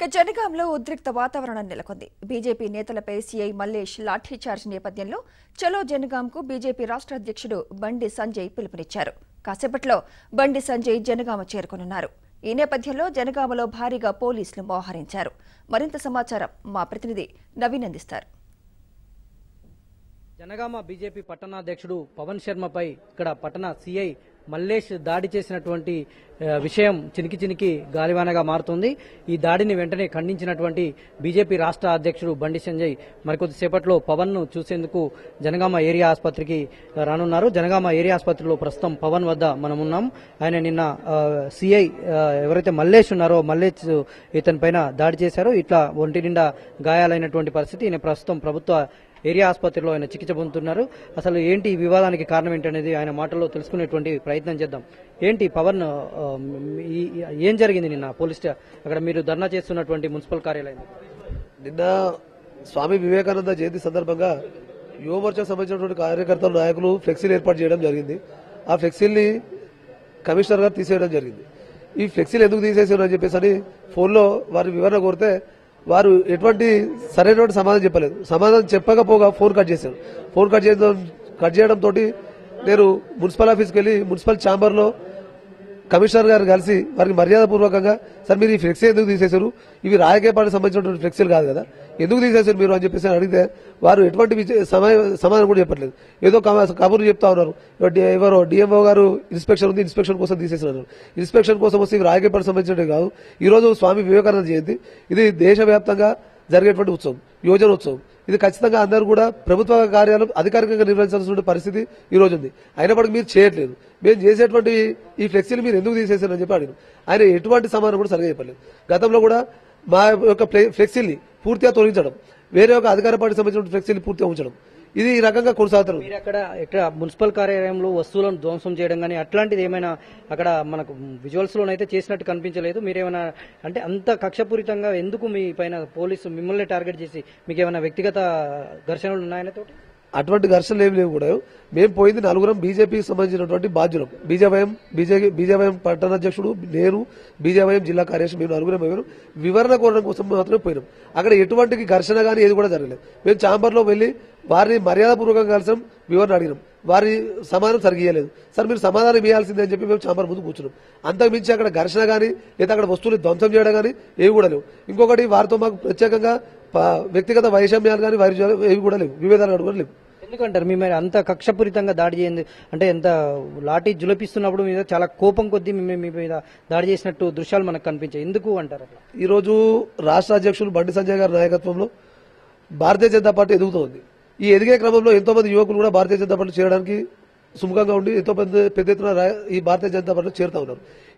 జనగాంలో ఉద్రిక్త వాతావరణం నెలకొంది బీజేపీ నేతలపై సీఐ మల్లేష్ లాఠీచార్జ్ నేపథ్యంలో చలో జనగాంకు బీజేపీ రాష్ట్ర అధ్యక్షుడు బండి సంజయ్ పిలుపునిచ్చారు కాసేపట్లో బండి సంజయ్ జనగామ చేరుకునున్నారు ఈ నేపథ్యంలో జనగామలో భారీగా పోలీసులు మోహరించారు మరింత సమాచారం మా ప్రతినిధి నవీన్ అందిస్తారు జనగామ బీజేపీ పట్టణాధ్యక్షుడు పవన్ శర్మపై ఇక్కడ పట్టణ సీఐ మల్లేష్ దాడి చేసినటువంటి ఆ, విషయం చినికి చినికి గాలివానగా మారుతుంది ఈ దాడిని వెంటనే ఖండించినటువంటి బీజేపీ రాష్ట్ర అధ్యక్షుడు బండి సంజయ్ మరికొద్దిసేపట్లో పవన్ ను చూసేందుకు జనగామ ఏరియా ఆసుపత్రికి రానున్నారు జనగామ ఏరియా ఆసుపత్రిలో ప్రస్తుతం పవన్ వద్ద మనం ఉన్నాం ఆయన నిన్న సిఐ ఎవరైతే మల్లేష్ ఉన్నారో మల్లేష్ ఇతని పైన దాడి చేశారో ఇట్లా ఒంటి నిండా గాయాలైనటువంటి పరిస్థితి ఈయన ప్రస్తుతం ప్రభుత్వ ఏరియా ఆసుపత్రిలో ఆయన చికిత్స పొందుతున్నారు అసలు ఏంటి ఈ వివాదానికి కారణం ఏంటనేది ఆయన మాటల్లో తెలుసుకునేటువంటి ప్రయత్నం చేద్దాం ఏంటి పవన్ ఆ, ఈ- ఈ- ఏం జరిగింది నిన్న పోలీస్ స్టా- అక్కడ మీరు ధర్నా చేస్తున్నటువంటి మున్సిపల్ కార్యాలయం నిన్న స్వామి వివేకానంద జయంతి సందర్భంగా యువమోర్చా సంబంధించినటువంటి కార్యకర్తలు నాయకులు ఫ్లెక్సీలు ఏర్పాటు చేయడం జరిగింది ఆ ఫ్లెక్సీల్ని కమిషనర్ గారు తీసేయడం జరిగింది ఈ ఫ్లెక్సీలు ఎందుకు తీసేసారు అని చెప్పేసి అని ఫోన్లో వారి వివరణ కోరితే వారు ఎటువంటి సరైనటువంటి సమాధానం చెప్పలేదు సమాధానం చెప్పకపోగా ఫోన్ కట్ చేశారు ఫోన్ కట్ చేయడం కట్ చేయడం తోటి నేను మున్సిపల్ ఆఫీస్కి వెళ్ళి మున్సిపల్ ఛాంబర్లో కమిషనర్ గారు కలిసి వారికి మర్యాద పూర్వకంగా సార్ మీరు ఈ ఫ్లెక్సీ ఎందుకు తీసేశారు ఇవి రాజకీయ పార్టీ సంబంధించినటువంటి ఫ్లెక్సీలు కాదు కదా ఎందుకు తీసేశారు మీరు అని చెప్పేసి అడిగితే వారు ఎటువంటి విజయ- సమయ- సమాధానం కూడా చెప్పట్లేదు ఏదో కమ- కబుర్లు చెప్తా ఉన్నారు ఎవరు డి- ఎవరో డిఎంఓ గారు ఇన్స్పెక్షన్ ఉంది ఇన్స్పెక్షన్ కోసం తీసేసినారు ఇన్స్పెక్షన్ కోసం వస్తే ఇవి రాజకీయ పార్టీ సంబంధించినవి కాదు ఈ రోజు స్వామి వివేకానంద జయంతి ఇది దేశవ్యాప్తంగా జరిగేటువంటి ఉత్సవం యోజన ఉత్సవం ఇది ఖచ్చితంగా అందరూ కూడా ప్రభుత్వ కార్యాలయం అధికారికంగా నిర్వహించాల్సిన పరిస్థితి ఈ రోజు ఉంది అయినప్పటికీ మీరు చేయట్లేదు మేము చేసేటువంటి ఈ ఫ్లెక్సీలు మీరు ఎందుకు తీసేశారని చెప్పి అడిగాను ఆయన ఎటువంటి సమాధానం కూడా సరిగా చెప్పలేదు గతంలో కూడా మా యొక్క ఫ్లె- ఫ్లెక్సీల్ని పూర్తిగా తొలగించడం వేరే ఒక అధికార పార్టీ సంబంధించిన ఫ్లెక్సీని పూర్తిగా ఉంచడం ఇది ఈ రకంగా కొనసాగుతారు మీరు అక్కడ ఇక్కడ మున్సిపల్ కార్యాలయంలో వస్తువులను ధ్వంసం చేయడం కానీ అట్లాంటిది ఏమైనా అక్కడ మనకు విజువల్స్ లోనైతే చేసినట్టు కనిపించలేదు మీరేమైనా అంటే అంత కక్షపూరితంగా ఎందుకు మీ పైన పోలీసు మిమ్మల్ని టార్గెట్ చేసి మీకు ఏమైనా వ్యక్తిగత ఘర్షణలు ఉన్నాయన తోటి అటువంటి ఘర్షణలు ఏమి లేవు కూడా మేము పోయింది నలుగురం బీజేపీకి సంబంధించినటువంటి బాధ్యులం బీజేవైఎం బీజేపీ బీజేవైఎం పట్టణాధ్యక్షుడు నేను బీజేవైఎం జిల్లా కార్యదర్శి మేము నలుగురం పోయాం వివరణ కోరడం కోసం మాత్రమే పోయినాం అక్కడ ఎటువంటి ఘర్షణ కానీ ఏది కూడా జరగలేదు మేము ఛాంబర్లో వెళ్ళి వారిని మర్యాదపూర్వకంగా కలిసాం వివరణ అడిగినాం వారి సమాధానం సరిగియలేదు సార్ మీరు సమాధానం ఇవ్వాల్సిందే అని చెప్పి మేము ఛాంబర్ ముందు కూర్చున్నాం అంతకు మించి అక్కడ ఘర్షణ కానీ లేదా అక్కడ వస్తువులు ధ్వంసం చేయడం కానీ ఏవి కూడా లేవు ఇంకొకటి వారితో మాకు ప్రత్యేకంగా ప- వ్యక్తిగత వైషమ్యాలు కానీ వారి ఏవి కూడా లేవు విభేదాలు కూడా లేవు ఎందుకంటారు మీ మీద అంత కక్షపూరితంగా దాడి చేయండి అంటే ఎంత లాఠీ జులపిస్తున్నప్పుడు మీద చాలా కోపం కొద్దీ మీ మీ మీద దాడి చేసినట్టు దృశ్యాలు మనకు కనిపించాయి ఎందుకు అంటారు అట్లా ఈరోజు రాష్ట్ర అధ్యక్షులు బండి సంజయ్ గారి నాయకత్వంలో భారతీయ జనతా పార్టీ ఎదుగుతోంది ఈ ఎదిగే క్రమంలో ఎంతో మంది యువకులు కూడా భారతీయ జనతా పార్టీ చేరడానికి సుముఖంగా ఉండి ఎంతో పెద్ద పెద్ద ఎత్తున రా- ఈ భారతీయ జనతా పార్టీలో చేరుతా ఉన్నారు